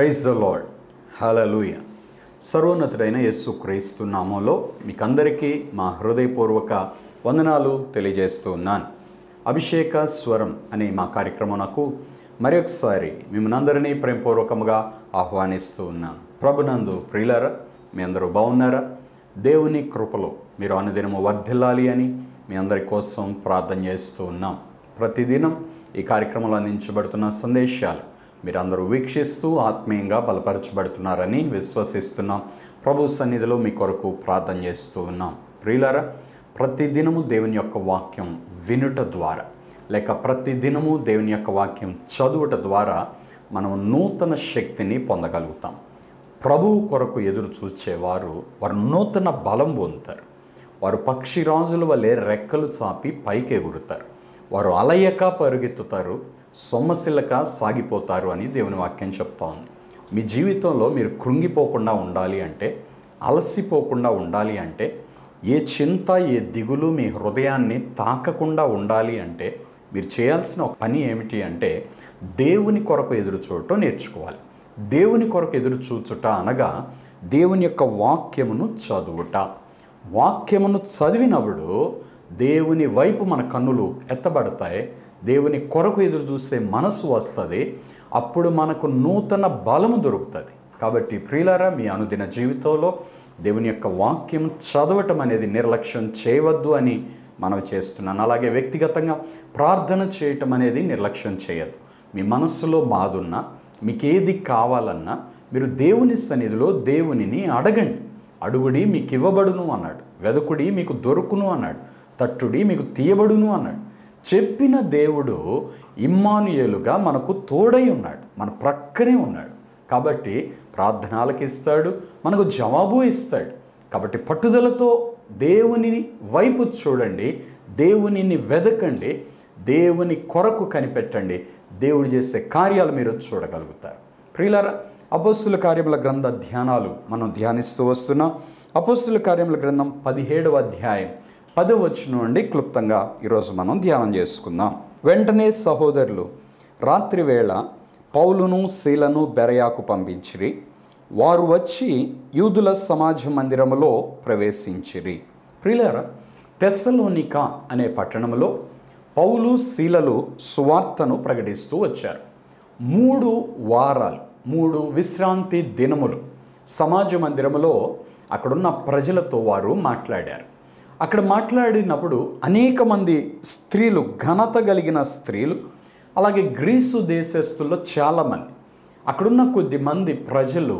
Praise the lord హలలుయ సర్వోన్నతుడైన యేసు క్రీస్తు నామంలో మీకందరికీ మా హృదయపూర్వక వందనాలు తెలియజేస్తూ ఉన్నాను అభిషేక స్వరం అనే మా కార్యక్రమంకు మరొకసారి మిమ్మల్ని ప్రేమపూర్వకంగా ఆహ్వానిస్తూ ఉన్నాను ప్రభునందు ప్రియులారా మీ అందరూ బాగున్నారా దేవుని కృపలో మీరు అనుదినము వర్ధిల్లాలి అని మీ అందరి కోసం ప్రార్థన చేస్తూ ఉన్నాం ప్రతిదినం ఈ కార్యక్రమంలో అందించబడుతున్న సందేశాలు మీరందరూ వీక్షిస్తూ ఆత్మీయంగా బలపరచబడుతున్నారని విశ్వసిస్తున్నాం ప్రభు సన్నిధిలో మీ కొరకు ప్రార్థన చేస్తూ ఉన్నాం ప్రియులారా ప్రతిదినము దేవుని యొక్క వాక్యం వినుట ద్వారా లేక ప్రతిదినము దేవుని యొక్క వాక్యం చదువుట ద్వారా మనం నూతన శక్తిని పొందగలుగుతాం ప్రభువు కొరకు ఎదురు చూచేవారు వారు నూతన బలం పొందుతారు వారు పక్షిరాజుల వలె రెక్కలు చాపి పైకి ఎగురుతారు వారు అలయక పరుగెత్తుతారు సొమ్మసిల్లక సాగిపోతారు అని దేవుని వాక్యం చెప్తా ఉంది మీ జీవితంలో మీరు కృంగిపోకుండా ఉండాలి అంటే అలసిపోకుండా ఉండాలి అంటే ఏ చింత ఏ దిగులు మీ హృదయాన్ని తాకకుండా ఉండాలి అంటే మీరు చేయాల్సిన ఒక పని ఏమిటి అంటే దేవుని కొరకు ఎదురు చూడటం నేర్చుకోవాలి దేవుని కొరకు ఎదురు చూచుట అనగా దేవుని యొక్క వాక్యమును చదువుట వాక్యమును చదివినప్పుడు దేవుని వైపు మన కన్నులు ఎత్తబడతాయి దేవుని కొరకు ఎదురు చూసే మనసు వస్తుంది అప్పుడు మనకు నూతన బలము దొరుకుతుంది కాబట్టి ప్రియులారా మీ అనుదిన జీవితంలో దేవుని యొక్క వాక్యం చదవటం అనేది నిర్లక్ష్యం చేయవద్దు అని మనం చేస్తున్నాను అలాగే వ్యక్తిగతంగా ప్రార్థన చేయటం అనేది నిర్లక్ష్యం చేయద్దు మీ మనస్సులో బాధ ఉన్నా మీకు ఏది కావాలన్నా మీరు దేవుని సన్నిధిలో దేవునిని అడగండి అడుగుడి మీకు ఇవ్వబడును అన్నాడు వెదకుడి మీకు దొరుకును అన్నాడు తట్టుడి మీకు తీయబడును అన్నాడు చెప్పిన దేవుడు ఇమ్మానుయేలుగా మనకు తోడై ఉన్నాడు మన ప్రక్కనే ఉన్నాడు కాబట్టి ప్రార్థనలకు ఇస్తాడు మనకు జవాబు ఇస్తాడు కాబట్టి పట్టుదలతో దేవుని వైపు చూడండి దేవునిని వెదకండి దేవుని కొరకు కనిపెట్టండి దేవుడు చేసే కార్యాలు మీరు చూడగలుగుతారు ప్రియులారా అపోస్తుల కార్యముల గ్రంథ ధ్యానాలు మనం ధ్యానిస్తూ వస్తున్నాం అపోస్తుల కార్యముల గ్రంథం పదిహేడవ అధ్యాయం పదవచనం నుండి క్లుప్తంగా ఈరోజు మనం ధ్యానం చేసుకుందాం వెంటనే సహోదరులు రాత్రి వేళ పౌలును శీలను బెరయాకు పంపించిరి వారు వచ్చి యూదుల సమాజ మందిరములో ప్రవేశించిరి ప్రియులారా తెస్సలోనిక అనే పట్టణంలో పౌలు శీలలు సువార్తను ప్రకటిస్తూ వచ్చారు మూడు వారాలు మూడు విశ్రాంతి దినములు సమాజ మందిరములో అక్కడున్న ప్రజలతో వారు మాట్లాడారు అక్కడ మాట్లాడినప్పుడు అనేక మంది స్త్రీలు ఘనత కలిగిన స్త్రీలు అలాగే గ్రీసు దేశస్తుల్లో చాలామంది అక్కడున్న కొద్ది మంది ప్రజలు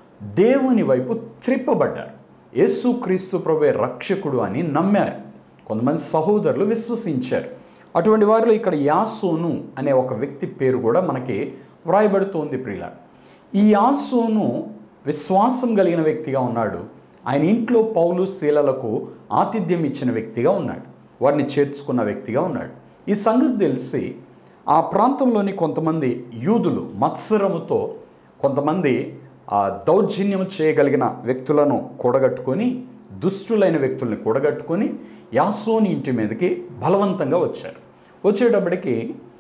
దేవుని వైపు త్రిప్పబడ్డారు యేసుక్రీస్తు ప్రభే రక్షకుడు అని నమ్మారు కొంతమంది సహోదరులు విశ్వసించారు అటువంటి వారిలో ఇక్కడ యాసోను అనే ఒక వ్యక్తి పేరు కూడా మనకి వ్రాయబడుతోంది ప్రియుల ఈ యాసోను విశ్వాసం కలిగిన వ్యక్తిగా ఉన్నాడు ఆయన ఇంట్లో పౌలు శీలలకు ఆతిథ్యం ఇచ్చిన వ్యక్తిగా ఉన్నాడు వారిని చేర్చుకున్న వ్యక్తిగా ఉన్నాడు ఈ సంగతి తెలిసి ఆ ప్రాంతంలోని కొంతమంది యూదులు మత్సరముతో కొంతమంది ఆ దౌర్జన్యం చేయగలిగిన వ్యక్తులను కూడగట్టుకొని దుష్టులైన వ్యక్తుల్ని కూడగట్టుకొని యాసోని ఇంటి మీదకి బలవంతంగా వచ్చారు వచ్చేటప్పటికి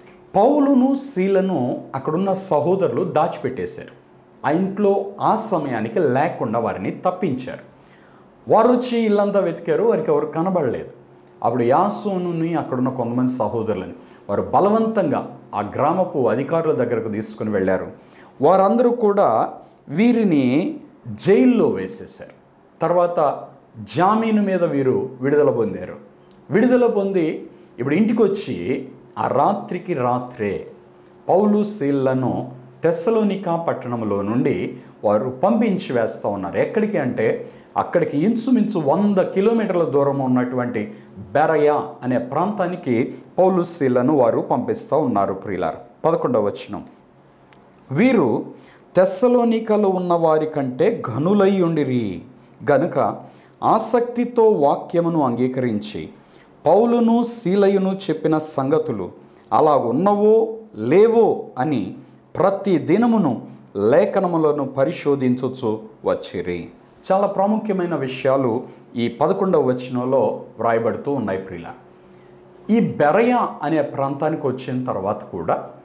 పౌలును శీలను అక్కడున్న సహోదరులు దాచిపెట్టేశారు ఆ ఇంట్లో ఆ సమయానికి లేకుండా వారిని తప్పించారు వారు వచ్చి ఇల్లంతా వెతికారు వారికి ఎవరు కనబడలేదు అప్పుడు యాసోనుని అక్కడున్న కొంతమంది సహోదరులని వారు బలవంతంగా ఆ గ్రామపు అధికారుల దగ్గరకు తీసుకుని వెళ్ళారు వారందరూ కూడా వీరిని జైల్లో వేసేశారు తర్వాత జామీను మీద వీరు విడుదల పొందారు విడుదల పొంది ఇప్పుడు ఇంటికి వచ్చి ఆ రాత్రికి రాత్రే పౌలు శీళ్లను తెస్సలోనికా పట్టణంలో నుండి వారు పంపించి వేస్తూ ఉన్నారు ఎక్కడికి అంటే అక్కడికి ఇంచుమించు వంద కిలోమీటర్ల దూరం ఉన్నటువంటి బెరయ అనే ప్రాంతానికి పౌలు శీలను వారు పంపిస్తూ ఉన్నారు ప్రియులార్ పదకొండవ వచనం వీరు తెస్సలోనికలో ఉన్న వారి కంటే ఘనులై ఉండిరి గనుక ఆసక్తితో వాక్యమును అంగీకరించి పౌలును శీలయును చెప్పిన సంగతులు అలా ఉన్నవో లేవో అని ప్రతి దినమును లేఖనములను పరిశోధించుచు వచ్చిరి చాలా ప్రాముఖ్యమైన విషయాలు ఈ పదకొండవ వచనంలో వ్రాయబడుతూ ఉన్నాయి ప్రియుల ఈ బెరయ అనే ప్రాంతానికి వచ్చిన తర్వాత కూడా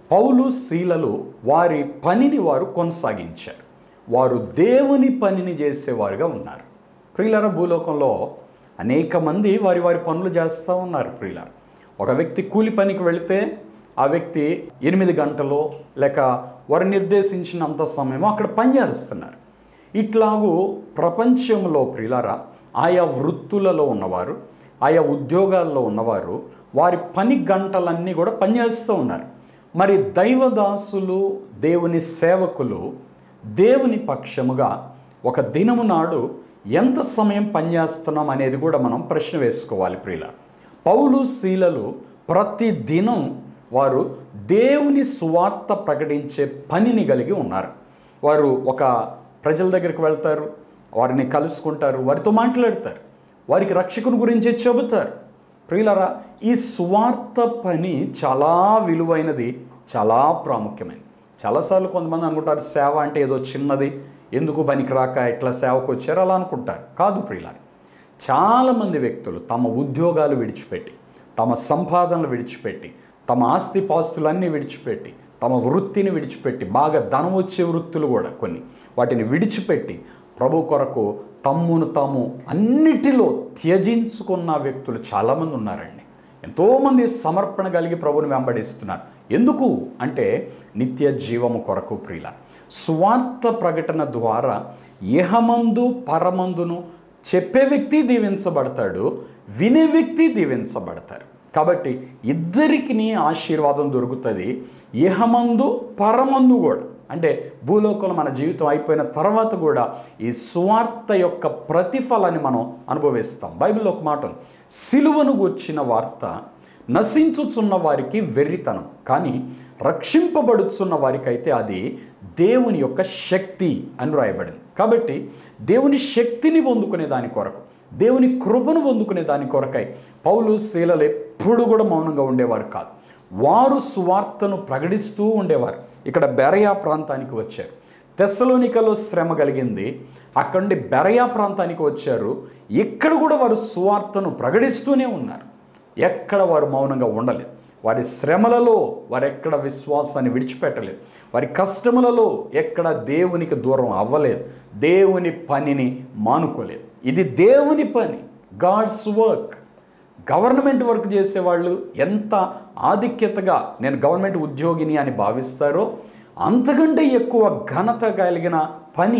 పౌలు శీలలు వారి పనిని వారు కొనసాగించారు వారు దేవుని పనిని చేసేవారుగా ఉన్నారు ప్రియులర భూలోకంలో అనేక మంది వారి వారి పనులు చేస్తూ ఉన్నారు ప్రియులర ఒక వ్యక్తి కూలి పనికి వెళితే ఆ వ్యక్తి ఎనిమిది గంటలో లేక వారు నిర్దేశించినంత సమయమో అక్కడ పనిచేస్తున్నారు ఇట్లాగూ ప్రపంచంలో ప్రియులారా ఆయా వృత్తులలో ఉన్నవారు ఆయా ఉద్యోగాల్లో ఉన్నవారు వారి పని గంటలన్నీ కూడా పనిచేస్తూ ఉన్నారు మరి దైవదాసులు దేవుని సేవకులు దేవుని పక్షముగా ఒక దినము నాడు ఎంత సమయం పనిచేస్తున్నాం అనేది కూడా మనం ప్రశ్న వేసుకోవాలి ప్రియుల పౌలు శీలలు ప్రతి దినం వారు దేవుని సువార్త ప్రకటించే పనిని కలిగి ఉన్నారు వారు ఒక ప్రజల దగ్గరికి వెళ్తారు వారిని కలుసుకుంటారు వారితో మాట్లాడతారు వారికి రక్షకుని గురించి చెబుతారు ప్రియులరా ఈ సువార్త పని చాలా విలువైనది చాలా ప్రాముఖ్యమైనది చాలాసార్లు కొంతమంది అనుకుంటారు సేవ అంటే ఏదో చిన్నది ఎందుకు పనికి రాక ఎట్లా సేవకు వచ్చారు అలా అనుకుంటారు కాదు ప్రియులారి చాలామంది వ్యక్తులు తమ ఉద్యోగాలు విడిచిపెట్టి తమ సంపాదనలు విడిచిపెట్టి తమ ఆస్తి పాస్తులన్నీ విడిచిపెట్టి తమ వృత్తిని విడిచిపెట్టి బాగా ధనం వచ్చే వృత్తులు కూడా కొన్ని వాటిని విడిచిపెట్టి ప్రభు కొరకు తమ్మును తాము అన్నిటిలో త్యజించుకున్న వ్యక్తులు చాలామంది ఉన్నారండి ఎంతోమంది సమర్పణ కలిగి ప్రభుని వెంబడిస్తున్నారు ఎందుకు అంటే నిత్య జీవము కొరకు ప్రియుల స్వార్థ ప్రకటన ద్వారా ఇహమందు పరమందును చెప్పే వ్యక్తి దీవించబడతాడు వినే వ్యక్తి దీవించబడతారు కాబట్టి ఇద్దరికి ఆశీర్వాదం దొరుకుతుంది ఇహమందు పరమందు కూడా అంటే భూలోకంలో మన జీవితం అయిపోయిన తర్వాత కూడా ఈ సువార్త యొక్క ప్రతిఫలాన్ని మనం అనుభవిస్తాం బైబిల్లో ఒక మాట ఉంది. సిలువను గూర్చిన వార్త నశించుచున్న వారికి వెర్రితనం కానీ రక్షింపబడుచున్న వారికైతే అది దేవుని యొక్క శక్తి అని రాయబడింది కాబట్టి దేవుని శక్తిని పొందుకునే దాని కొరకు దేవుని కృపను పొందుకునే దాని కొరకై పౌలు శీలలు ఎప్పుడు కూడా మౌనంగా ఉండేవారు కాదు వారు సువార్తను ప్రకటిస్తూ ఉండేవారు ఇక్కడ బెరయా ప్రాంతానికి వచ్చారు తెస్సలోనికలో శ్రమ కలిగింది అక్కడి నుండి బెరయా ప్రాంతానికి వచ్చారు ఇక్కడ కూడా వారు సువార్తను ప్రకటిస్తూనే ఉన్నారు ఎక్కడ వారు మౌనంగా ఉండలేదు వారి శ్రమలలో వారు ఎక్కడ విశ్వాసాన్ని విడిచిపెట్టలేదు వారి కష్టములలో ఎక్కడ దేవునికి దూరం అవ్వలేదు దేవుని పనిని మానుకోలేదు ఇది దేవుని పని గాడ్స్ వర్క్ గవర్నమెంట్ వర్క్ చేసేవాళ్ళు ఎంత ఆధిక్యతగా నేను గవర్నమెంట్ ఉద్యోగిని అని భావిస్తారో అంతకంటే ఎక్కువ ఘనత కలిగిన పని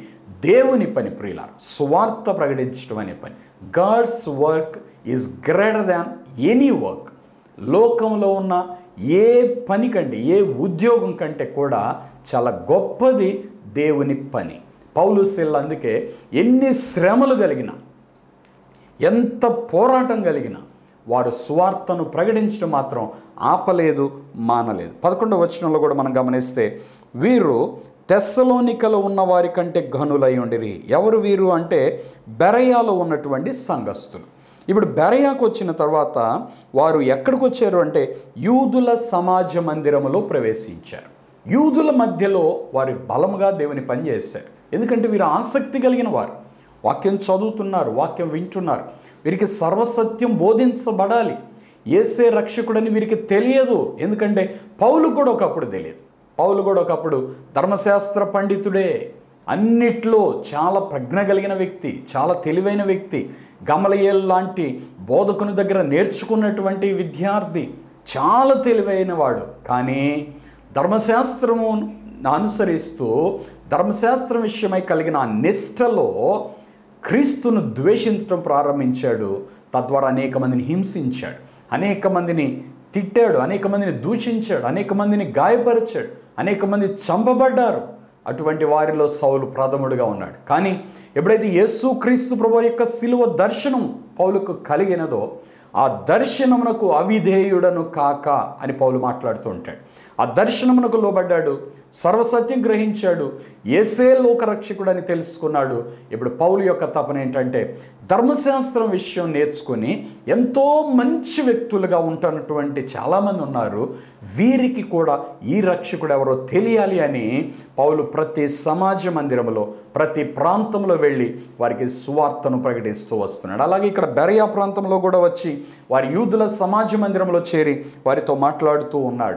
దేవుని పని ప్రియుల స్వార్థ ప్రకటించడం అనే పని God's work is greater than any work లోకంలో ఉన్న ఏ పని కంటే ఏ ఉద్యోగం కంటే కూడా చాలా గొప్పది దేవుని పని పౌలు శిల్ అందుకే ఎన్ని శ్రమలు కలిగిన ఎంత పోరాటం కలిగిన వారు స్వార్థను ప్రకటించడం మాత్రం ఆపలేదు మానలేదు పదకొండవ వచనంలో కూడా మనం గమనిస్తే వీరు తెస్సలోనికలో ఉన్న వారి కంటే ఘనులై ఉండిరి ఎవరు వీరు అంటే బెరయాలో ఉన్నటువంటి సంఘస్థులు ఇప్పుడు బెరయాకు వచ్చిన తర్వాత వారు ఎక్కడికి వచ్చారు అంటే యూదుల సమాజ మందిరములో ప్రవేశించారు యూదుల మధ్యలో వారి బలముగా దేవుని పని చేశారు ఎందుకంటే వీరు ఆసక్తి కలిగిన వారు వాక్యం చదువుతున్నారు వాక్యం వింటున్నారు వీరికి సర్వసత్యం బోధించబడాలి ఏసే రక్షకుడని వీరికి తెలియదు ఎందుకంటే పౌలు కూడా ఒకప్పుడు తెలియదు పౌలు కూడా ఒకప్పుడు ధర్మశాస్త్ర పండితుడే అన్నిట్లో చాలా ప్రజ్ఞ కలిగిన వ్యక్తి చాలా తెలివైన వ్యక్తి గమలయేల్ లాంటి బోధకుని దగ్గర నేర్చుకున్నటువంటి విద్యార్థి చాలా తెలివైన వాడు కానీ ధర్మశాస్త్రము అనుసరిస్తూ ధర్మశాస్త్రం విషయమై కలిగిన ఆ నిష్టలో క్రీస్తును ద్వేషించడం ప్రారంభించాడు తద్వారా అనేక మందిని హింసించాడు అనేక మందిని తిట్టాడు అనేక మందిని దూషించాడు అనేక మందిని గాయపరిచాడు అనేక మంది చంపబడ్డారు అటువంటి వారిలో సౌలు ప్రథముడుగా ఉన్నాడు కానీ ఎప్పుడైతే యేసు క్రీస్తు ప్రభు యొక్క శిలువ దర్శనం పౌలుకు కలిగినదో ఆ దర్శనమునకు అవిధేయుడను కాక అని పౌలు మాట్లాడుతూ ఉంటాడు ఆ దర్శనమునకు లోబడ్డాడు సర్వసత్యం గ్రహించాడు ఏసే లోకరక్షకుడు అని తెలుసుకున్నాడు ఇప్పుడు పౌలు యొక్క తపన ఏంటంటే ధర్మశాస్త్రం విషయం నేర్చుకొని ఎంతో మంచి వ్యక్తులుగా ఉంటున్నటువంటి చాలామంది ఉన్నారు వీరికి కూడా ఈ రక్షకుడు ఎవరో తెలియాలి అని పౌలు ప్రతి సమాజ మందిరంలో ప్రతి ప్రాంతంలో వెళ్ళి వారికి సువార్తను ప్రకటిస్తూ వస్తున్నాడు అలాగే ఇక్కడ బెరయా ప్రాంతంలో కూడా వచ్చి వారి యూదుల సమాజ మందిరంలో చేరి వారితో మాట్లాడుతూ ఉన్నాడు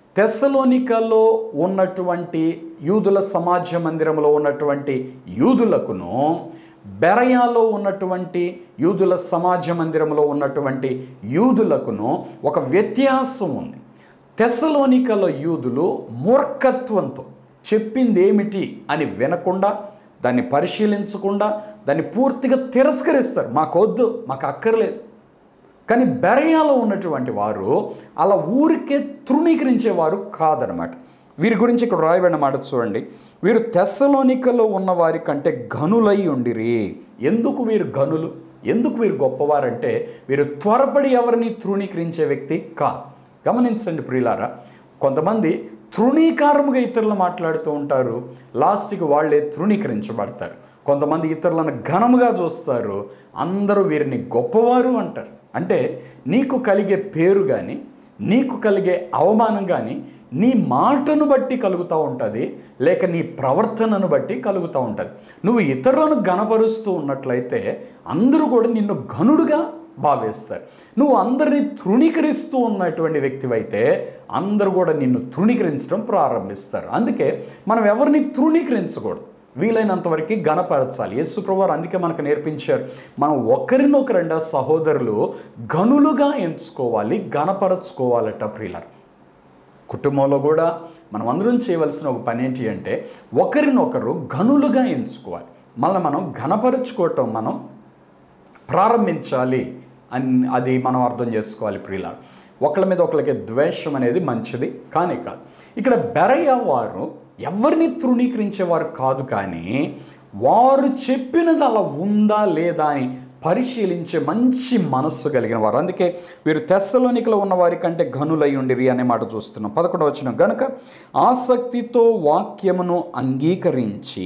తెస్సలోనికలో ఉన్నటువంటి యూదుల సమాజ మందిరంలో ఉన్నటువంటి యూదులకును బెరయాలో ఉన్నటువంటి యూదుల సమాజ మందిరంలో ఉన్నటువంటి యూదులకును ఒక వ్యత్యాసం ఉంది తెస్సలోనికలో యూదులు మూర్ఖత్వంతో చెప్పింది ఏమిటి అని వినకుండా దాన్ని పరిశీలించకుండా దాన్ని పూర్తిగా తిరస్కరిస్తారు మాకొద్దు మాకు అక్కర్లేదు కానీ బెరయాలో ఉన్నటువంటి వారు అలా ఊరికే తృణీకరించేవారు కాదనమాట వీరి గురించి ఇక్కడ రాయబడిన మాట చూడండి వీరు తెస్సలోనికలో ఉన్న వారి కంటే ఘనులై ఉండిరి ఎందుకు వీరు ఘనులు ఎందుకు వీరు గొప్పవారంటే వీరు త్వరపడి ఎవరిని తృణీకరించే వ్యక్తి కాదు గమనించండి ప్రియులారా కొంతమంది తృణీకారముగా ఇతరులు మాట్లాడుతూ ఉంటారు లాస్ట్కి వాళ్ళే తృణీకరించబడతారు కొంతమంది ఇతరులను ఘనముగా చూస్తారు అందరూ వీరిని గొప్పవారు అంటారు అంటే నీకు కలిగే పేరు కానీ నీకు కలిగే అవమానం కానీ నీ మాటను బట్టి కలుగుతూ ఉంటుంది లేక నీ ప్రవర్తనను బట్టి కలుగుతూ ఉంటుంది నువ్వు ఇతరులను గణపరుస్తూ ఉన్నట్లయితే అందరూ కూడా నిన్ను ఘనుడుగా భావిస్తారు నువ్వు అందరినీ తృణీకరిస్తూ ఉన్నటువంటి వ్యక్తివైతే అందరూ కూడా నిన్ను తృణీకరించడం ప్రారంభిస్తారు అందుకే మనం ఎవరిని తృణీకరించకూడదు వీలైనంత వరకు గణపరచాలి యేసు ప్రభువారు అందుకే మనకు నేర్పించారు మనం ఒకరినొకరండ సహోదరులు గనులుగా ఎంచుకోవాలి గణపరచుకోవాలట ప్రియులర్ కుటుంబంలో కూడా మనం అందరం చేయవలసిన ఒక పని ఏంటి అంటే ఒకరినొకరు గనులుగా ఎంచుకోవాలి మళ్ళీ మనం ఘనపరుచుకోవటం మనం ప్రారంభించాలి అని అది మనం అర్థం చేసుకోవాలి ప్రియుల ఒకళ్ళ మీద ఒకళ్ళకి ద్వేషం అనేది మంచిది కానీ కాదు ఇక్కడ బెరయ్య వారు ఎవరిని తృణీకరించేవారు కాదు కానీ వారు చెప్పినది అలా ఉందా లేదా అని పరిశీలించే మంచి మనస్సు కలిగిన వారు అందుకే వీరు తెస్సలోనికలో ఉన్న వారి కంటే ఘనులై ఉండిరి అనే మాట చూస్తున్నాం పదకొండవ వచ్చిన గనుక ఆసక్తితో వాక్యమును అంగీకరించి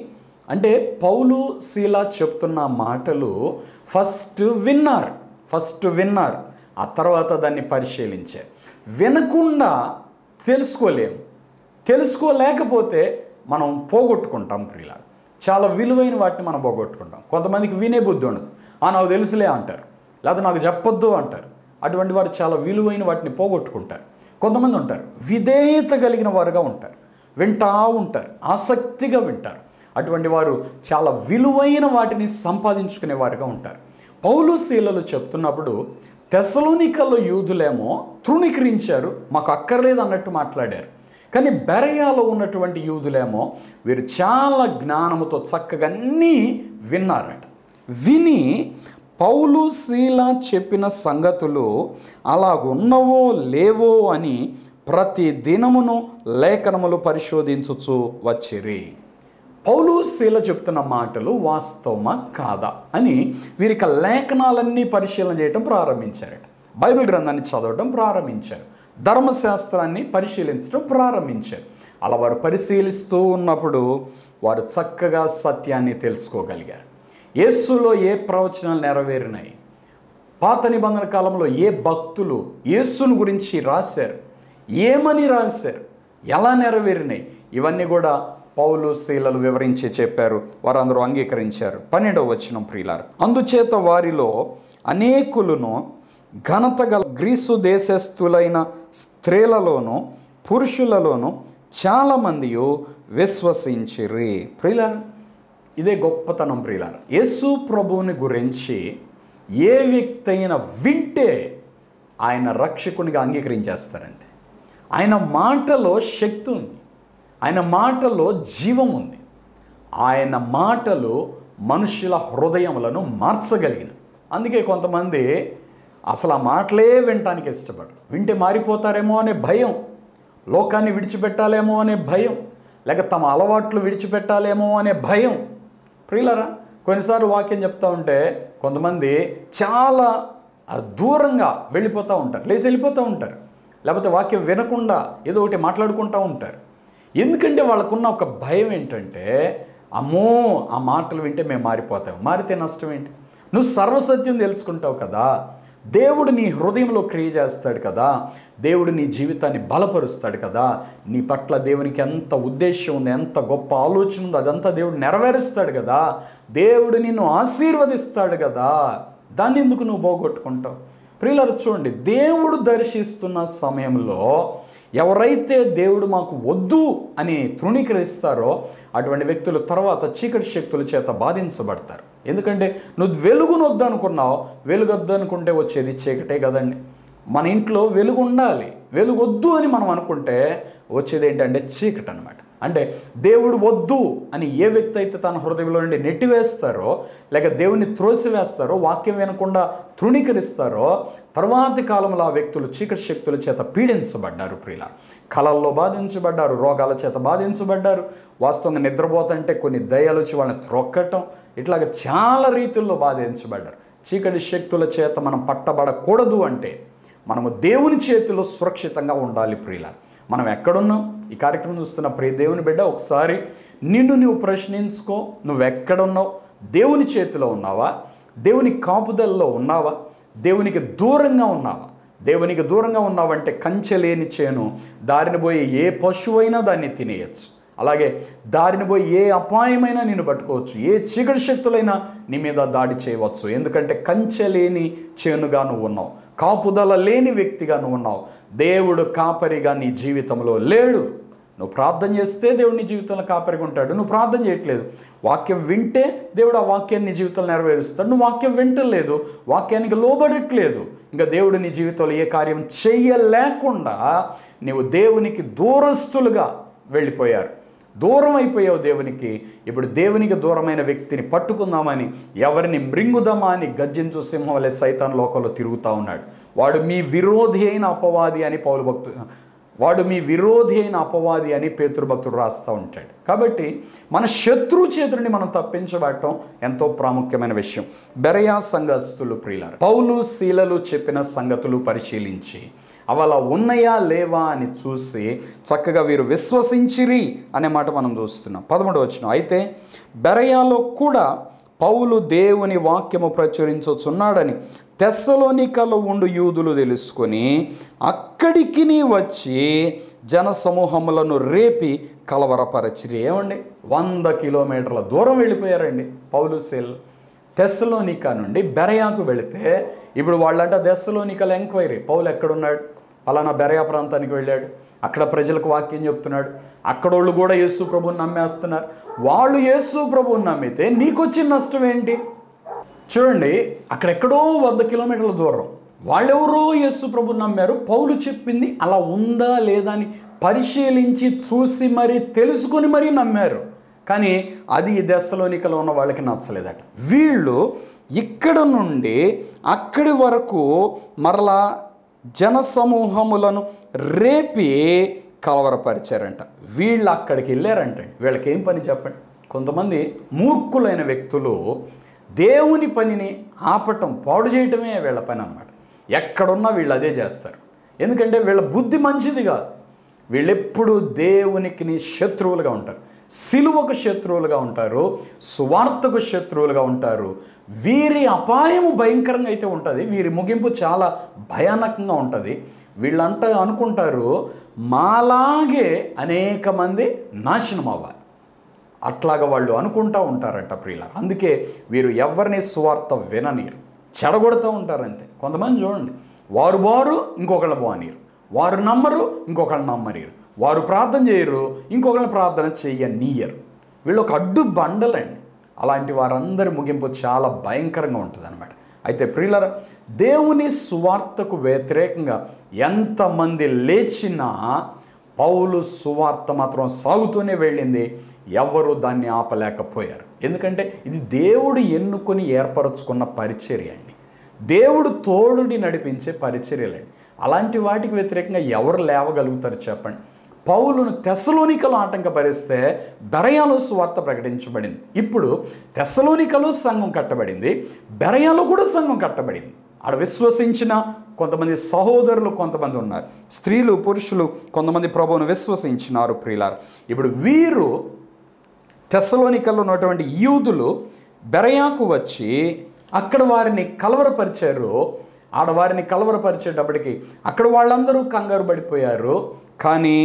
అంటే పౌలు శీల చెప్తున్న మాటలు ఫస్ట్ విన్నారు ఫస్ట్ విన్నారు ఆ తర్వాత దాన్ని పరిశీలించారు వినకుండా తెలుసుకోలేము తెలుసుకోలేకపోతే మనం పోగొట్టుకుంటాం ప్రియుల చాలా విలువైన వాటిని మనం పోగొట్టుకుంటాం కొంతమందికి వినే బుద్ధి ఉండదు ఆ నాకు తెలుసులే అంటారు లేకపోతే నాకు చెప్పొద్దు అంటారు అటువంటి వారు చాలా విలువైన వాటిని పోగొట్టుకుంటారు కొంతమంది ఉంటారు విధేయత కలిగిన వారుగా ఉంటారు వింటా ఉంటారు ఆసక్తిగా వింటారు అటువంటి వారు చాలా విలువైన వాటిని సంపాదించుకునే వారుగా ఉంటారు పౌలు శీలలు చెప్తున్నప్పుడు తెసలోనికల్లో యూదులేమో తృణీకరించారు మాకు అక్కర్లేదు అన్నట్టు మాట్లాడారు కానీ బెరయాలో ఉన్నటువంటి యూదులేమో వీరు చాలా జ్ఞానముతో చక్కగా అన్నీ విన్నారట విని పౌలు శీల చెప్పిన సంగతులు అలాగున్నవో లేవో అని ప్రతి దినమును లేఖనములు పరిశోధించుచు వచ్చిరి పౌలు శీల చెప్తున్న మాటలు వాస్తవమా కాదా అని వీరికి లేఖనాలన్నీ పరిశీలన చేయటం ప్రారంభించారట బైబిల్ గ్రంథాన్ని చదవడం ప్రారంభించారు ధర్మశాస్త్రాన్ని పరిశీలించడం ప్రారంభించారు అలా వారు పరిశీలిస్తూ ఉన్నప్పుడు వారు చక్కగా సత్యాన్ని తెలుసుకోగలిగారు యేసులో ఏ ప్రవచనాలు నెరవేరినాయి పాత నిబంధన కాలంలో ఏ భక్తులు యేసును గురించి రాశారు ఏమని రాశారు ఎలా నెరవేరినాయి ఇవన్నీ కూడా పౌలు శీలలు వివరించి చెప్పారు వారందరూ అంగీకరించారు పన్నెండవ వచనం ప్రియులారు అందుచేత వారిలో అనేకులను ఘనత గల గ్రీసు దేశస్థులైన స్త్రీలలోను పురుషులలోను చాలామంది విశ్వసించిరి ప్రియులారు ఇదే గొప్పతనం ప్రియులారు యేసు ప్రభువుని గురించి ఏ వ్యక్తి అయినా వింటే ఆయన రక్షకునిగా అంగీకరించేస్తారంతే ఆయన మాటలో శక్తి ఉంది ఆయన మాటలో జీవం ఉంది ఆయన మాటలు మనుషుల హృదయములను మార్చగలిగిన అందుకే కొంతమంది అసలు ఆ మాటలే వినటానికి ఇష్టపడరు వింటే మారిపోతారేమో అనే భయం లోకాన్ని విడిచిపెట్టాలేమో అనే భయం లేక తమ అలవాట్లు విడిచిపెట్టాలేమో అనే భయం ప్రియులరా కొన్నిసార్లు వాక్యం చెప్తా ఉంటే కొంతమంది చాలా దూరంగా వెళ్ళిపోతూ ఉంటారు లేచి వెళ్ళిపోతూ ఉంటారు లేకపోతే వాక్యం వినకుండా ఏదో ఒకటి మాట్లాడుకుంటూ ఉంటారు ఎందుకంటే వాళ్ళకున్న ఒక భయం ఏంటంటే అమ్మో ఆ మాటలు వింటే మేము మారిపోతాం మారితే నష్టం ఏంటి నువ్వు సర్వసత్యం తెలుసుకుంటావు కదా దేవుడు నీ హృదయంలో క్రియ చేస్తాడు కదా దేవుడు నీ జీవితాన్ని బలపరుస్తాడు కదా నీ పట్ల దేవునికి ఎంత ఉద్దేశం ఉంది ఎంత గొప్ప ఆలోచన ఉందో అదంతా దేవుడు నెరవేరుస్తాడు కదా దేవుడు నిన్ను ఆశీర్వదిస్తాడు కదా దాన్ని ఎందుకు నువ్వు పోగొట్టుకుంటావు ప్రియులారు చూడండి దేవుడు దర్శిస్తున్న సమయంలో ఎవరైతే దేవుడు మాకు వద్దు అని తృణీకరిస్తారో అటువంటి వ్యక్తులు తర్వాత చీకటి శక్తుల చేత బాధించబడతారు ఎందుకంటే నువ్వు వెలుగును వద్దనుకున్నావు వెలుగు వద్దనుకుంటే వచ్చేది చీకటే కదండి మన ఇంట్లో వెలుగు ఉండాలి వెలుగు వద్దు అని మనం అనుకుంటే వచ్చేది ఏంటంటే చీకటి అనమాట అంటే దేవుడు వద్దు అని ఏ వ్యక్తి అయితే తన హృదయంలో నుండి నెట్టివేస్తారో లేక దేవుని త్రోసివేస్తారో వాక్యం వినకుండా తృణీకరిస్తారో తర్వాతి కాలంలో ఆ వ్యక్తులు చీకటి శక్తుల చేత పీడించబడ్డారు ప్రియుల కళల్లో బాధించబడ్డారు రోగాల చేత బాధించబడ్డారు వాస్తవంగా నిద్రపోతుంటే కొన్ని దయ్యాలు వచ్చి వాళ్ళని త్రొక్కటం ఇట్లాగ చాలా రీతుల్లో బాధించబడ్డారు చీకటి శక్తుల చేత మనం పట్టబడకూడదు అంటే మనము దేవుని చేతిలో సురక్షితంగా ఉండాలి ప్రియుల మనం ఎక్కడున్నాం ఈ కార్యక్రమం చూస్తున్న ప్రియ దేవుని బిడ్డ ఒకసారి నిన్ను నువ్వు ప్రశ్నించుకో నువ్వు ఎక్కడున్నావు దేవుని చేతిలో ఉన్నావా దేవుని కాపుదల్లో ఉన్నావా దేవునికి దూరంగా ఉన్నావా దేవునికి దూరంగా ఉన్నావంటే కంచె లేని చేను దారిని పోయి ఏ పశువైనా దాన్ని తినేయచ్చు అలాగే దారిని పోయి ఏ అపాయమైనా నేను పట్టుకోవచ్చు ఏ చీకటి శక్తులైనా నీ మీద దాడి చేయవచ్చు ఎందుకంటే కంచె లేని చేనుగా నువ్వు ఉన్నావు కాపుదల లేని వ్యక్తిగా నువ్వు ఉన్నావు దేవుడు కాపరిగా నీ జీవితంలో లేడు నువ్వు ప్రార్థన చేస్తే దేవుడు నీ జీవితంలో కాపరిగా ఉంటాడు నువ్వు ప్రార్థన చేయట్లేదు వాక్యం వింటే దేవుడు ఆ వాక్యాన్ని నీ జీవితంలో నెరవేరుస్తాడు నువ్వు వాక్యం వింటలేదు వాక్యానికి లోబడట్లేదు ఇంకా దేవుడు నీ జీవితంలో ఏ కార్యం చెయ్యలేకుండా నీవు దేవునికి దూరస్తులుగా వెళ్ళిపోయారు దూరం అయిపోయావు దేవునికి ఇప్పుడు దేవునికి దూరమైన వ్యక్తిని పట్టుకుందామని ఎవరిని మృంగుదామా అని గర్జించు సింహం వలె సైతాన్ లోకంలో తిరుగుతూ ఉన్నాడు వాడు మీ విరోధి అయిన అపవాది అని పౌలు భక్తు వాడు మీ విరోధి అయిన అపవాది అని పేతృభక్తుడు రాస్తూ ఉంటాడు కాబట్టి మన శత్రు చేతుడిని మనం తప్పించబడటం ఎంతో ప్రాముఖ్యమైన విషయం బెరయా సంఘస్థులు ప్రియులారు పౌలు శీలలు చెప్పిన సంగతులు పరిశీలించి అవి అలా ఉన్నాయా లేవా అని చూసి చక్కగా వీరు విశ్వసించిరి అనే మాట మనం చూస్తున్నాం పదమూడు వచ్చిన అయితే బెరయాలో కూడా పౌలు దేవుని వాక్యము ప్రచురించుచున్నాడని తెస్సలోనికలో ఉండు యూదులు తెలుసుకొని అక్కడికి వచ్చి జన సమూహములను రేపి కలవరపరచిరి ఏమండి వంద కిలోమీటర్ల దూరం వెళ్ళిపోయారండి పౌలు సెల్ తెస్సలోనికా నుండి బెరయాకు వెళితే ఇప్పుడు వాళ్ళంట దెస్సలోనికల ఎంక్వైరీ పౌలు ఎక్కడున్నాడు పలానా బెరయా ప్రాంతానికి వెళ్ళాడు అక్కడ ప్రజలకు వాక్యం చెప్తున్నాడు అక్కడోళ్ళు కూడా యేసు ప్రభుని నమ్మేస్తున్నారు వాళ్ళు యేసు ప్రభుని నమ్మితే నీకు వచ్చిన నష్టం ఏంటి చూడండి అక్కడెక్కడో వంద కిలోమీటర్ల దూరం వాళ్ళెవరో యేసు ప్రభుని నమ్మారు పౌలు చెప్పింది అలా ఉందా లేదా అని పరిశీలించి చూసి మరీ తెలుసుకొని మరీ నమ్మారు కానీ అది ఈ దశలోనికలో ఉన్న వాళ్ళకి నచ్చలేదట వీళ్ళు ఇక్కడ నుండి అక్కడి వరకు మరలా జనసమూహములను రేపి కలవరపరిచారంట వీళ్ళు అక్కడికి వెళ్ళారంట వీళ్ళకి ఏం పని చెప్పండి కొంతమంది మూర్ఖులైన వ్యక్తులు దేవుని పనిని ఆపటం పాడు చేయటమే వీళ్ళ పని అన్నమాట ఎక్కడున్నా వీళ్ళు అదే చేస్తారు ఎందుకంటే వీళ్ళ బుద్ధి మంచిది కాదు వీళ్ళెప్పుడు దేవునికి శత్రువులుగా ఉంటారు సిలువకు శత్రువులుగా ఉంటారు స్వార్థకు శత్రువులుగా ఉంటారు వీరి అపాయము భయంకరంగా అయితే ఉంటుంది వీరి ముగింపు చాలా భయానకంగా ఉంటుంది వీళ్ళంట అనుకుంటారు మాలాగే అనేక మంది నాశనం అవ్వాలి అట్లాగా వాళ్ళు అనుకుంటూ ఉంటారంట ప్రియుల అందుకే వీరు ఎవరిని స్వార్థ విననీరు చెడగొడుతూ ఉంటారు అంతే కొంతమంది చూడండి వారు బారు ఇంకొకళ్ళ బానీరు వారు నమ్మరు ఇంకొకళ్ళు నమ్మనీరు వారు ప్రార్థన చేయరు ఇంకొకళ్ళని ప్రార్థన చెయ్యనీయరు వీళ్ళు ఒక అడ్డు బండలండి అలాంటి వారందరి ముగింపు చాలా భయంకరంగా ఉంటుంది అనమాట అయితే ప్రియులర దేవుని సువార్తకు వ్యతిరేకంగా ఎంతమంది లేచినా పౌలు సువార్త మాత్రం సాగుతూనే వెళ్ళింది ఎవరు దాన్ని ఆపలేకపోయారు ఎందుకంటే ఇది దేవుడు ఎన్నుకొని ఏర్పరచుకున్న పరిచర్య అండి దేవుడు తోడుని నడిపించే పరిచర్యలండి అలాంటి వాటికి వ్యతిరేకంగా ఎవరు లేవగలుగుతారు చెప్పండి పౌలును తెసలోనికలు ఆటంకపరిస్తే బెరయాలో సువార్త ప్రకటించబడింది ఇప్పుడు తెసలోనికలో సంఘం కట్టబడింది బెరయాలో కూడా సంఘం కట్టబడింది ఆడ విశ్వసించిన కొంతమంది సహోదరులు కొంతమంది ఉన్నారు స్త్రీలు పురుషులు కొంతమంది ప్రభువును విశ్వసించినారు ప్రియులారు ఇప్పుడు వీరు తెసలోనికల్లో ఉన్నటువంటి యూదులు బెరయాకు వచ్చి అక్కడ వారిని కలవరపరిచారు ఆడవారిని కలవరపరిచేటప్పటికి అక్కడ వాళ్ళందరూ కంగారు పడిపోయారు కానీ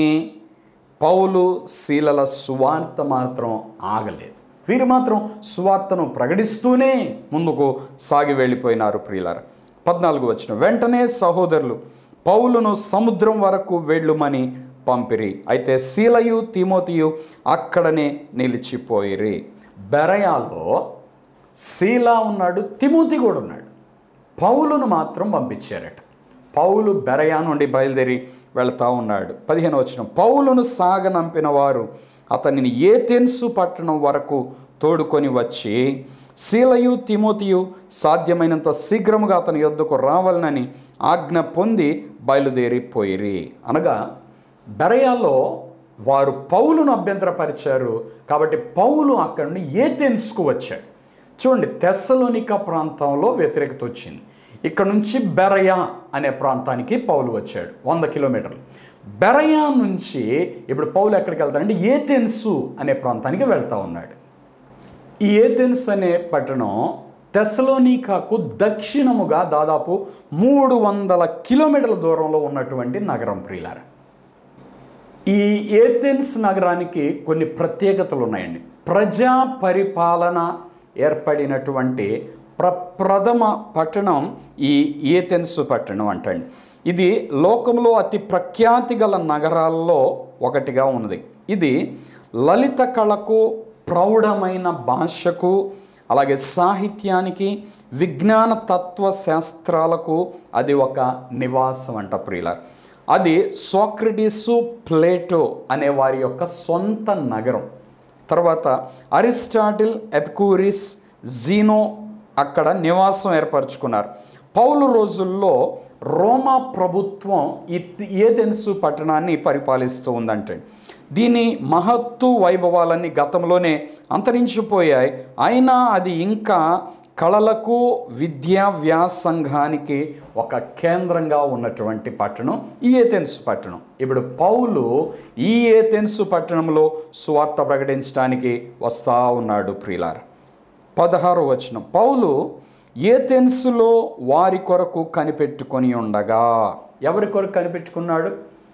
పౌలు శీలల సువార్త మాత్రం ఆగలేదు వీరు మాత్రం సువార్తను ప్రకటిస్తూనే ముందుకు సాగి వెళ్ళిపోయినారు ప్రియులార పద్నాలుగు వచ్చిన వెంటనే సహోదరులు పౌలును సముద్రం వరకు వెళ్ళుమని పంపిరి అయితే శీలయు తిమోతియు అక్కడనే నిలిచిపోయిరి బెరయాలో శీలా ఉన్నాడు తిమోతి కూడా ఉన్నాడు పౌలును మాత్రం పంపించారట పౌలు బెరయా నుండి బయలుదేరి వెళ్తా ఉన్నాడు పదిహేను వచ్చిన పౌలును సాగనంపిన వారు అతనిని ఏథెన్సు పట్టణం వరకు తోడుకొని వచ్చి శీలయు తిమోతియు సాధ్యమైనంత శీఘ్రముగా అతని యొద్దకు రావాలనని ఆజ్ఞ పొంది బయలుదేరిపోయిరి అనగా బెరయాలో వారు పౌలును అభ్యంతరపరిచారు కాబట్టి పౌలు అక్కడి నుండి ఏథెన్స్కు వచ్చాడు చూడండి తెస్సలోనిక ప్రాంతంలో వ్యతిరేకత వచ్చింది ఇక్కడ నుంచి బెరయా అనే ప్రాంతానికి పౌలు వచ్చాడు వంద కిలోమీటర్లు బెరయా నుంచి ఇప్పుడు పౌలు ఎక్కడికి వెళ్తాడంటే ఏథెన్సు అనే ప్రాంతానికి వెళ్తా ఉన్నాడు ఈ ఏథెన్స్ అనే పట్టణం తెస్సలోనికాకు దక్షిణముగా దాదాపు మూడు వందల కిలోమీటర్ల దూరంలో ఉన్నటువంటి నగరం ప్రియులార ఈ ఏథెన్స్ నగరానికి కొన్ని ప్రత్యేకతలు ఉన్నాయండి ప్రజా పరిపాలన ఏర్పడినటువంటి ప్రప్రథమ పట్టణం ఈ ఏథెన్స్ పట్టణం అంటండి ఇది లోకంలో అతి ప్రఖ్యాతి గల నగరాల్లో ఒకటిగా ఉన్నది ఇది లలిత కళకు ప్రౌఢమైన భాషకు అలాగే సాహిత్యానికి విజ్ఞాన తత్వ శాస్త్రాలకు అది ఒక నివాసం అంట ప్రియుల అది సోక్రటీసు ప్లేటో అనే వారి యొక్క సొంత నగరం తర్వాత అరిస్టాటిల్ ఎపికూరిస్ జీనో అక్కడ నివాసం ఏర్పరచుకున్నారు పౌలు రోజుల్లో రోమా ప్రభుత్వం ఈ ఏథెన్సు పట్టణాన్ని పరిపాలిస్తూ ఉందంటే దీని మహత్తు వైభవాలన్నీ గతంలోనే అంతరించిపోయాయి అయినా అది ఇంకా కళలకు విద్యా వ్యాసంఘానికి ఒక కేంద్రంగా ఉన్నటువంటి పట్టణం ఈ ఏథెన్స్ పట్టణం ఇప్పుడు పౌలు ఈ ఏథెన్స్ పట్టణంలో స్వార్థ ప్రకటించడానికి వస్తూ ఉన్నాడు ప్రియులార్ పదహారు వచనం పౌలు ఏథెన్స్లో వారి కొరకు కనిపెట్టుకొని ఉండగా ఎవరి కొరకు కనిపెట్టుకున్నాడు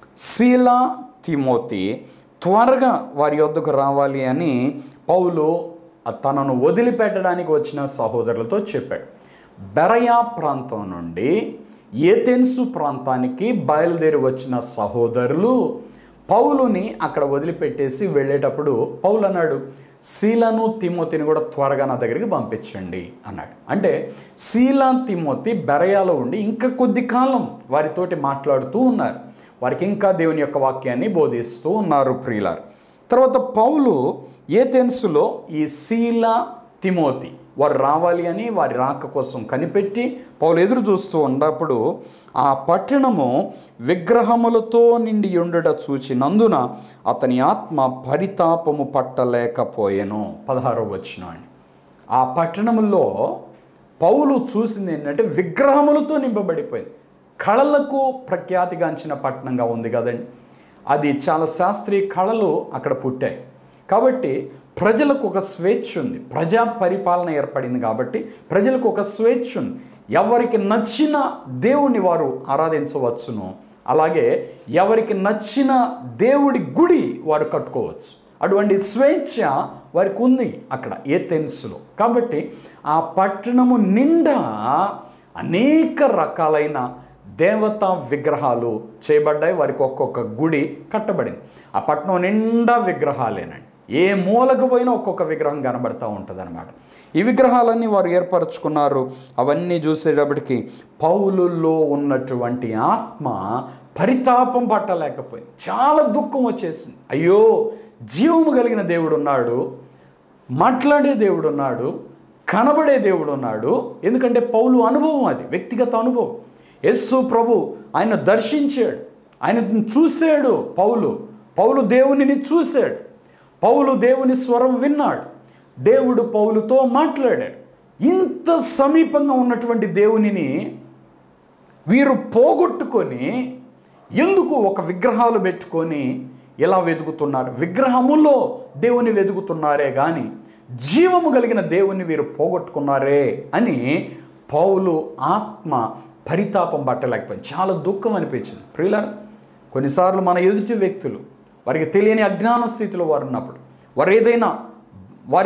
శీలా తిమోతి త్వరగా వారి యొద్దకు రావాలి అని పౌలు తనను వదిలిపెట్టడానికి వచ్చిన సహోదరులతో చెప్పాడు బెరయా ప్రాంతం నుండి ఏథెన్సు ప్రాంతానికి బయలుదేరి వచ్చిన సహోదరులు పౌలుని అక్కడ వదిలిపెట్టేసి వెళ్ళేటప్పుడు పౌలు అన్నాడు శీలను తిమోతిని కూడా త్వరగా నా దగ్గరికి పంపించండి అన్నాడు అంటే శీలా తిమోతి బెరయాలో ఉండి ఇంకా కొద్ది కాలం వారితోటి మాట్లాడుతూ ఉన్నారు వారికి ఇంకా దేవుని యొక్క వాక్యాన్ని బోధిస్తూ ఉన్నారు ప్రియులార్ తర్వాత పౌలు ఏథెన్సులో ఈ శీల తిమోతి వారు రావాలి అని వారి రాక కోసం కనిపెట్టి పౌలు ఎదురు చూస్తూ ఉన్నప్పుడు ఆ పట్టణము విగ్రహములతో నిండి ఉండుట చూచినందున అతని ఆత్మ పరితాపము పట్టలేకపోయెను పదహారో వచ్చిన ఆ పట్టణములో పౌలు చూసింది ఏంటంటే విగ్రహములతో నింపబడిపోయింది కళలకు ప్రఖ్యాతిగాంచిన పట్టణంగా ఉంది కదండి అది చాలా శాస్త్రీయ కళలు అక్కడ పుట్టాయి కాబట్టి ప్రజలకు ఒక స్వేచ్ఛ ఉంది ప్రజా పరిపాలన ఏర్పడింది కాబట్టి ప్రజలకు ఒక స్వేచ్ఛ ఉంది ఎవరికి నచ్చిన దేవుణ్ణి వారు ఆరాధించవచ్చును అలాగే ఎవరికి నచ్చిన దేవుడి గుడి వారు కట్టుకోవచ్చు అటువంటి స్వేచ్ఛ వారికి ఉంది అక్కడ ఏథెన్స్లో కాబట్టి ఆ పట్టణము నిండా అనేక రకాలైన దేవతా విగ్రహాలు చేయబడ్డాయి వారికి ఒక్కొక్క గుడి కట్టబడింది ఆ పట్టణం నిండా విగ్రహాలేనండి ఏ మూలకు పోయినా ఒక్కొక్క విగ్రహం కనబడతా ఉంటుంది అనమాట ఈ విగ్రహాలన్నీ వారు ఏర్పరచుకున్నారు అవన్నీ చూసేటప్పటికి పౌలుల్లో ఉన్నటువంటి ఆత్మ పరితాపం పట్టలేకపోయింది చాలా దుఃఖం వచ్చేసింది అయ్యో జీవము కలిగిన దేవుడు ఉన్నాడు మాట్లాడే దేవుడు ఉన్నాడు కనబడే దేవుడు ఉన్నాడు ఎందుకంటే పౌలు అనుభవం అది వ్యక్తిగత అనుభవం యస్సు ప్రభు ఆయన దర్శించాడు ఆయన చూశాడు పౌలు పౌలు దేవునిని చూశాడు పౌలు దేవుని స్వరం విన్నాడు దేవుడు పౌలుతో మాట్లాడాడు ఇంత సమీపంగా ఉన్నటువంటి దేవునిని వీరు పోగొట్టుకొని ఎందుకు ఒక విగ్రహాలు పెట్టుకొని ఎలా వెతుకుతున్నారు విగ్రహములో దేవుని వెతుకుతున్నారే కానీ జీవము కలిగిన దేవుని వీరు పోగొట్టుకున్నారే అని పౌలు ఆత్మ పరితాపం పట్టలేకపోయింది చాలా దుఃఖం అనిపించింది ప్రియులర్ కొన్నిసార్లు మన ఎదుటి వ్యక్తులు వారికి తెలియని అజ్ఞాన స్థితిలో వారు ఉన్నప్పుడు వారు ఏదైనా వారికి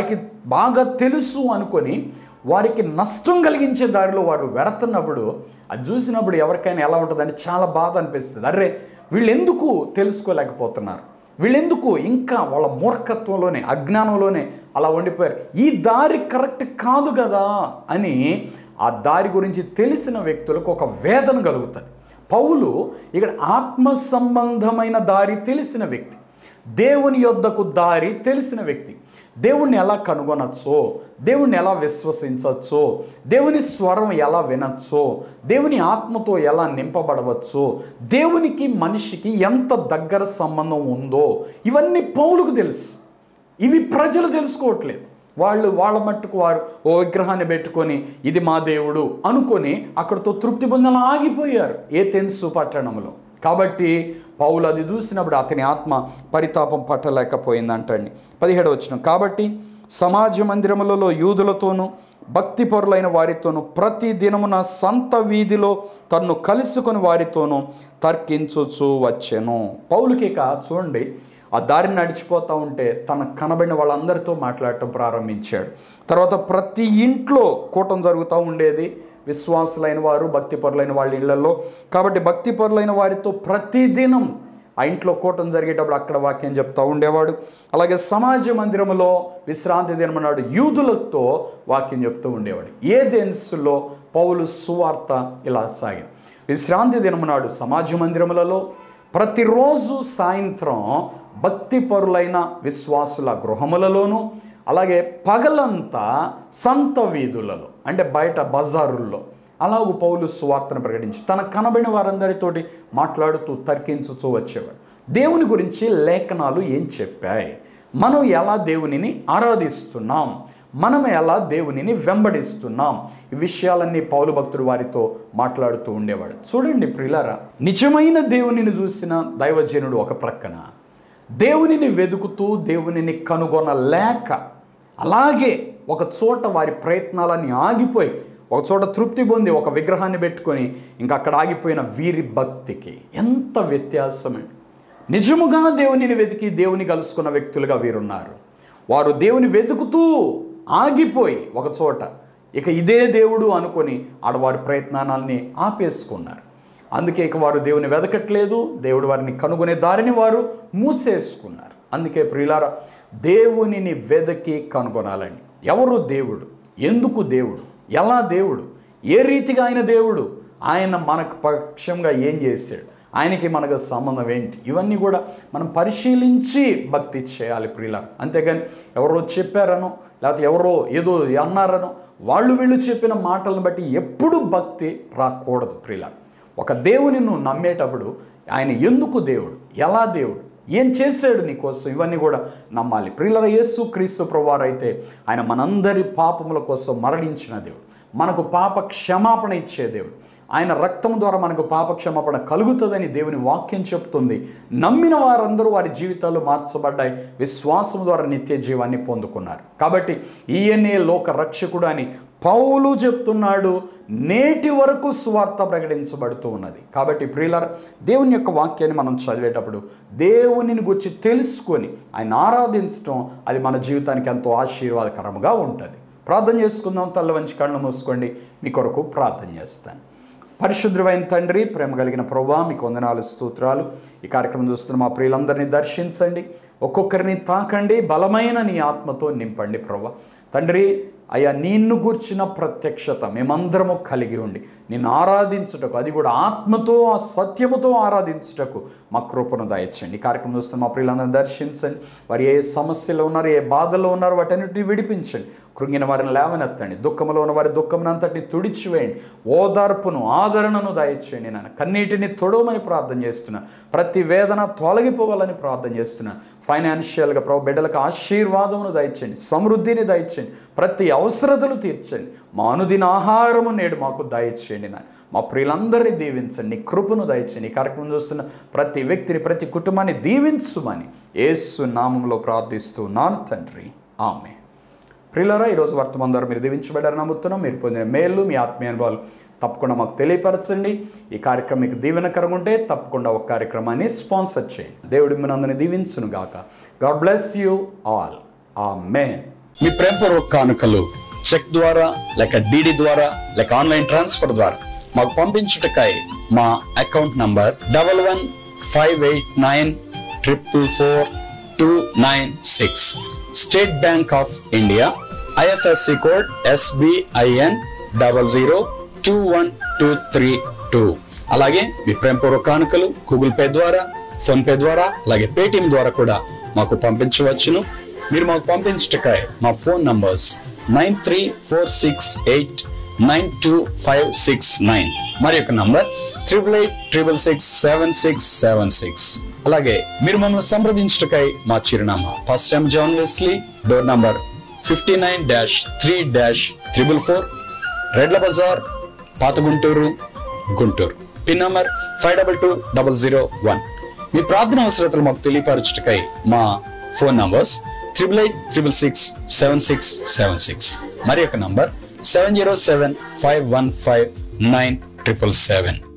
బాగా తెలుసు అనుకొని వారికి నష్టం కలిగించే దారిలో వారు వెళుతున్నప్పుడు అది చూసినప్పుడు ఎవరికైనా ఎలా ఉంటుందంటే చాలా బాధ అనిపిస్తుంది అరే వీళ్ళు ఎందుకు తెలుసుకోలేకపోతున్నారు వీళ్ళెందుకు ఇంకా వాళ్ళ మూర్ఖత్వంలోనే అజ్ఞానంలోనే అలా ఉండిపోయారు ఈ దారి కరెక్ట్ కాదు కదా అని ఆ దారి గురించి తెలిసిన వ్యక్తులకు ఒక వేదన కలుగుతుంది పౌలు ఇక్కడ ఆత్మ సంబంధమైన దారి తెలిసిన వ్యక్తి దేవుని యొద్దకు దారి తెలిసిన వ్యక్తి దేవుణ్ణి ఎలా కనుగొనచ్చో దేవుణ్ణి ఎలా విశ్వసించవచ్చో దేవుని స్వరం ఎలా వినచ్చో దేవుని ఆత్మతో ఎలా నింపబడవచ్చో దేవునికి మనిషికి ఎంత దగ్గర సంబంధం ఉందో ఇవన్నీ పౌలుకు తెలుసు ఇవి ప్రజలు తెలుసుకోవట్లేదు వాళ్ళు వాళ్ళ మట్టుకు వారు ఓ విగ్రహాన్ని పెట్టుకొని ఇది మా దేవుడు అనుకొని అక్కడితో తృప్తి పొందలా ఆగిపోయారు ఏ తెన్సు పట్టణంలో కాబట్టి పౌలు అది చూసినప్పుడు అతని ఆత్మ పరితాపం పట్టలేకపోయిందంటండి పదిహేడు వచ్చిన కాబట్టి సమాజ మందిరములలో యూదులతోనూ భక్తి పరులైన వారితోనూ ప్రతి దినమున సంత వీధిలో తన్ను కలుసుకొని వారితోనూ తర్కించుచు వచ్చెను పౌలుకి ఇక చూడండి ఆ దారిని నడిచిపోతూ ఉంటే తన కనబడిన వాళ్ళందరితో మాట్లాడటం ప్రారంభించాడు తర్వాత ప్రతి ఇంట్లో కూటం జరుగుతూ ఉండేది విశ్వాసులైన వారు భక్తిపరులైన వాళ్ళ ఇళ్లలో కాబట్టి భక్తిపరులైన వారితో ప్రతిదినం ఆ ఇంట్లో కూటం జరిగేటప్పుడు అక్కడ వాక్యం చెప్తూ ఉండేవాడు అలాగే సమాజ మందిరంలో విశ్రాంతి దినం నాడు యూదులతో వాక్యం చెప్తూ ఉండేవాడు ఏ దెన్సులో పౌలు సువార్త ఇలా సాగింది విశ్రాంతి దినం నాడు సమాజ మందిరములలో ప్రతిరోజు సాయంత్రం భక్తిపరులైన విశ్వాసుల గృహములలోనూ అలాగే పగలంతా సంత వీధులలో అంటే బయట బజారుల్లో అలాగూ పౌలు సువార్తను ప్రకటించి తన కనబడిన వారందరితోటి మాట్లాడుతూ తర్కించుతూ వచ్చేవాడు దేవుని గురించి లేఖనాలు ఏం చెప్పాయి మనం ఎలా దేవునిని ఆరాధిస్తున్నాం మనం ఎలా దేవునిని వెంబడిస్తున్నాం ఈ విషయాలన్నీ పౌలు భక్తుడు వారితో మాట్లాడుతూ ఉండేవాడు చూడండి ప్రిలారా నిజమైన దేవునిని చూసిన దైవజనుడు ఒక ప్రక్కన దేవునిని వెతుకుతూ దేవునిని కనుగొనలేక అలాగే ఒక చోట వారి ప్రయత్నాలన్నీ ఆగిపోయి ఒక చోట తృప్తి పొంది ఒక విగ్రహాన్ని పెట్టుకొని ఇంకా అక్కడ ఆగిపోయిన వీరి భక్తికి ఎంత వ్యత్యాసమే నిజముగా దేవునిని వెతికి దేవుని కలుసుకున్న వ్యక్తులుగా వీరున్నారు వారు దేవుని వెతుకుతూ ఆగిపోయి ఒక చోట ఇక ఇదే దేవుడు అనుకొని ఆడవారి ప్రయత్నాలని ఆపేసుకున్నారు అందుకే ఇక వారు దేవుని వెదకట్లేదు దేవుడు వారిని కనుగొనే దారిని వారు మూసేసుకున్నారు అందుకే ప్రియులారా దేవునిని వెదకి కనుగొనాలని ఎవరు దేవుడు ఎందుకు దేవుడు ఎలా దేవుడు ఏ రీతిగా ఆయన దేవుడు ఆయన మనకు పక్షంగా ఏం చేశాడు ఆయనకి మనకు సంబంధం ఏంటి ఇవన్నీ కూడా మనం పరిశీలించి భక్తి చేయాలి ప్రియుల అంతేగాని ఎవరో చెప్పారనో లేకపోతే ఎవరో ఏదో అన్నారనో వాళ్ళు వీళ్ళు చెప్పిన మాటలను బట్టి ఎప్పుడు భక్తి రాకూడదు ప్రియుల ఒక దేవుని నువ్వు నమ్మేటప్పుడు ఆయన ఎందుకు దేవుడు ఎలా దేవుడు ఏం చేశాడు నీకోసం ఇవన్నీ కూడా నమ్మాలి ప్రియుల యేసు క్రీస్తు ప్రభువారు అయితే ఆయన మనందరి పాపముల కోసం మరణించిన దేవుడు మనకు పాప క్షమాపణ ఇచ్చే దేవుడు ఆయన రక్తం ద్వారా మనకు పాప క్షమాపణ కలుగుతుందని దేవుని వాక్యం చెప్తుంది నమ్మిన వారందరూ వారి జీవితాలు మార్చబడ్డాయి విశ్వాసం ద్వారా నిత్య జీవాన్ని పొందుకున్నారు కాబట్టి ఈయనే లోక రక్షకుడు అని పౌలు చెప్తున్నాడు నేటి వరకు స్వార్థ ప్రకటించబడుతూ ఉన్నది కాబట్టి ప్రియులర్ దేవుని యొక్క వాక్యాన్ని మనం చదివేటప్పుడు దేవునిని గురించి తెలుసుకొని ఆయన ఆరాధించడం అది మన జీవితానికి ఎంతో ఆశీర్వాదకరంగా ఉంటుంది ప్రార్థన చేసుకుందాం తల్ల వంచి కళ్ళు మూసుకోండి మీ కొరకు ప్రార్థన చేస్తాను పరిశుద్ధమైన తండ్రి ప్రేమ కలిగిన ప్రభా మీకు వందనాలు స్తోత్రాలు ఈ కార్యక్రమం చూస్తున్న మా ప్రియులందరినీ దర్శించండి ఒక్కొక్కరిని తాకండి బలమైన నీ ఆత్మతో నింపండి ప్రభా తండ్రి అయ్యా నిన్ను గూర్చిన ప్రత్యక్షత మేమందరము కలిగి ఉండి నిన్ను ఆరాధించుటకు అది కూడా ఆత్మతో ఆ సత్యముతో ఆరాధించుటకు మా కృపను దయచండి ఈ కార్యక్రమం చూస్తున్న మా ప్రియులందరినీ దర్శించండి వారు ఏ సమస్యలో ఉన్నారు ఏ బాధలో ఉన్నారు వాటన్నిటిని విడిపించండి కృంగిన వారిని లేవనెత్తండి దుఃఖంలో ఉన్న వారి దుఃఖమునంతటిని తుడిచివేయండి ఓదార్పును ఆదరణను దయచేయండి నాన్న కన్నీటిని తొడవమని ప్రార్థన చేస్తున్నా ప్రతి వేదన తొలగిపోవాలని ప్రార్థన చేస్తున్నా ఫైనాన్షియల్గా ప్రభు బిడ్డలకు ఆశీర్వాదమును దయచేయండి సమృద్ధిని దయచేయండి ప్రతి అవసరతలు తీర్చండి మా అనుదిన ఆహారము నేడు మాకు దయచేయండి నాన్న మా ప్రియులందరినీ దీవించండి నీ కృపను దయచేయండి ఈ కార్యక్రమం చూస్తున్న ప్రతి వ్యక్తిని ప్రతి కుటుంబాన్ని దీవించుమని యేసు నామంలో ప్రార్థిస్తున్నాను తండ్రి ఆమె ప్రియులరా ఈరోజు వర్తమానం ద్వారా మీరు దీవించబడారని నమ్ముతున్నాం మీరు పొందిన మేలు మీ ఆత్మీయ అనుభవాలు తప్పకుండా మాకు తెలియపరచండి ఈ కార్యక్రమం మీకు దీవెనకరంగా ఉంటే తప్పకుండా ఒక కార్యక్రమాన్ని స్పాన్సర్ చేయండి దేవుడి మిమ్మల్ని దీవించును గాక గాడ్ బ్లెస్ యూ ఆల్ ఆ మేన్ మీ ప్రేమపూర్వక కానుకలు చెక్ ద్వారా లేక డిడి ద్వారా లేక ఆన్లైన్ ట్రాన్స్ఫర్ ద్వారా మాకు పంపించుటకై మా account number double one five eight nine triple four two nine six state bank of India IFSC code SBIN double zero two one two three two అలాగే మీ ప్రేమపూర్వక కానుకలు గూగుల్ పే ద్వారా ఫోన్ పే ద్వారా అలాగే పేటిఎం ద్వారా కూడా మాకు పంపించవచ్చును మీరు మాకు పంపించుటకై మా phone numbers nine three four six eight nine two five six nine మరి యొక్క number triple eight triple six seven six seven six అలాగే మీరు మమ్మల్ని సంప్రదించుటకై మా చిరునామా first time John Wesley door number fifty nine dash three dash triple four రెడ్ల బజార్ పాత Guntur Guntur pin number five double two double zero one మీ ప్రార్థన అవసరతలు మాకు తెలియపరచుటకై మా phone numbers triple eight triple six seven six seven six మరి యొక్క number seven zero seven five one five nine triple seven